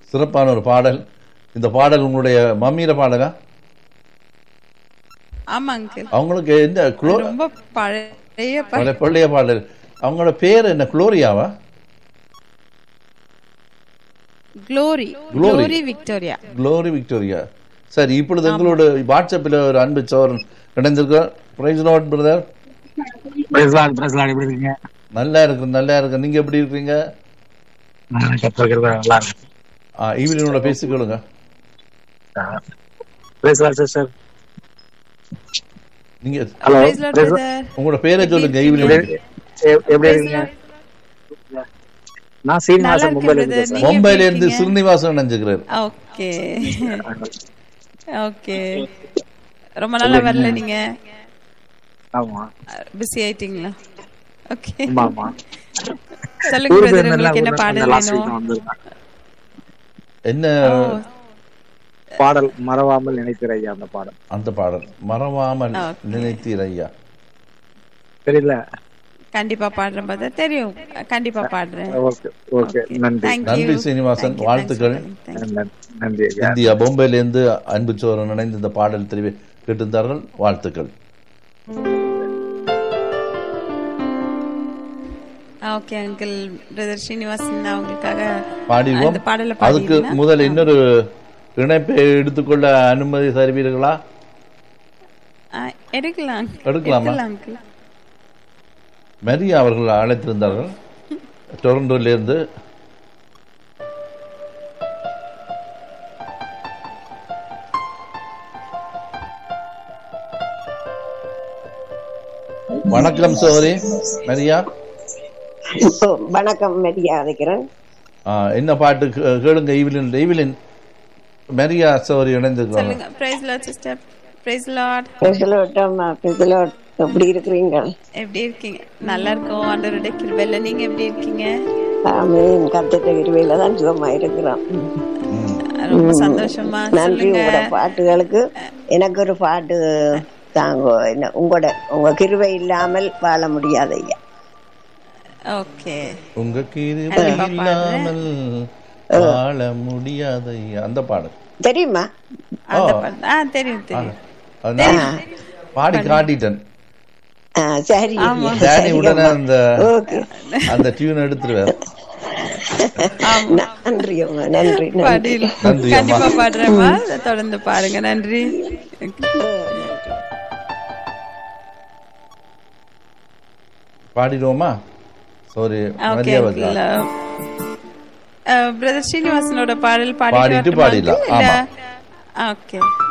சிறப்பான ஒரு பாடல் இந்த பாடல் உங்களுடைய மம்மியில பாடலா ஆமா அங்கிள் அவங்களுக்கு எந்த குளோ ரொம்ப பழைய ப- பழைய பழைய பாடல் அவங்களோட பேர் என்ன குளோரியாவா glory Glory. Glory Victoria glory Victoria சரி இப்பொழுது எங்களோட வாட்ஸ்அப்பில் ஒரு அன்பு சோரன் இணைந்திருக்கிறோம் பிரைஸ் நோட் பிரதர் பிரசலான் பிரசலான் எப்படி இருக்கீங்க நல்லா இருக்கு நல்லா இருக்கு நீங்க எப்படி இருக்கீங்க நான் கத்திருக்கிறதா நல்லா இருக்கு ஆ, ஈவினிங்கோட பேசிக்கொள்ளுங்க பிரசலான் சிஸ்டர் நீங்க ஹலோ Praise Lord, brother. உங்களோட பேரை சொல்லுங்க ஈவினிங் எப்படி Praise இருக்கீங்க Lord. நான் நல்லா சீனிவாசன் இருக்கேன் மும்பைல brother. இருந்து நீங்க மும்பையில எப்படி இருந்து இருக்கீங்க? ஸ்ரீனிவாசன் நினைஞ்சுக்கிறார் ஓகே ஓகே ரொம்ப நாளா வரல நீங்க ஆமா பிஸி ஆயிட்டீங்களா ஓகே ஆமா ஆமா சொல்லுங்க ஊருக்கு பிரதர் இருந்தெல்லாம் உங்களுக்கு என்ன பாடல் லாஸ்ட் வீக் வேணும் வந்திருக்கேன் என்ன ஓ, பாடல் மறவாமல் நினைக்கிற ஐயா அந்த பாடல் அந்த பாடல் மறவாமல் Okay. நினைத்தீர் ஐயா தெரியல கண்டிப்பா பாடுறேன் பிரதர் தெரியும் கண்டிப்பா பாடுறேன் ஓகே ஓகே நன்றி Thank you. நன்றி சீனிவாசன் Thank you. வாழ்த்துக்கள் Thanks for calling. Thank you. நன்றி, நன்றி ஐயா இந்தியா பொம்பையில இருந்து அன்பு சோரன் இணைந்து இந்த பாடல் தெரிவி கேட்டிருந்தார்கள் வாழ்த்துக்கள் ஓகே அங்கிள் பிரதர் ஸ்ரீனிவாசன் அவங்களுக்காக பாடிடுவோம் அந்த பாடலை அதுக்கு பாடிடுங்க. முதல் இன்னொரு இணைப்பை எடுத்துக்கொள்ள அனுமதி தருவீர்களா ஆ, எடுக்கலாம் எடுக்கலாமா? அங்கிள் மரியா அவர்கள் அழைத்திருந்தார்கள் டொரண்டோல இருந்து வணக்கம் சோதரி மரியா வணக்கம் மெரியா அழைக்கிறேன் ஆ, என்ன பாட்டு கே- கேளுங்க ஈவிலின் ஈவிலின் மரியா சோதரி இணைந்திருக்கிறாங்க சொல்லுங்க praise Lord sister praise Lord பெசலோட்டம் பெசலோட் எப்படி இருக்கிறீங்க எப்படி இருக்கீங்க நல்லா இருக்கோம் ஆண்டவருடைய கிருபையில நீங்க எப்படி இருக்கீங்க ஆமீன் கத்திட்ட இருவையில தான் சுகமா இருக்கிறோம் ரொம்ப சந்தோஷமா நன்றி சொல்லுங்க உங்களோட பாட்டுகளுக்கு எனக்கு ஒரு பாட்டு தாங்க என்ன உங்களோட உங்க கிருவை இல்லாமல் வாழ முடியாது ஐயா ஓகே உங்க கிருபை கண்டிப்பா இல்லாமல் வாழ முடியாத அந்த பாடல் தெரியுமா அந்த பாட்டு ஆ தெரியும் தெரியும் அது நான் பாடி காட்டிட்டேன் ஆ, சரி ஐயா. டேனி உடனே அந்த ஓகே அந்த டியூன் எடுத்துருவார் நன்றி அம்மா நன்றி நன்றி பாடிடு. நன்றி அம்மா. கண்டிப்பா பாடுறேம்மா தொடர்ந்து பாருங்க நன்றி பாடிடுவோமா சாரி ஓகே மரியாதை பிரதர் ஸ்ரீனிவாசனோட பாடல் பாடிட்டு பாடிட்டு பாடிடலாம். ஆமா. ஓகே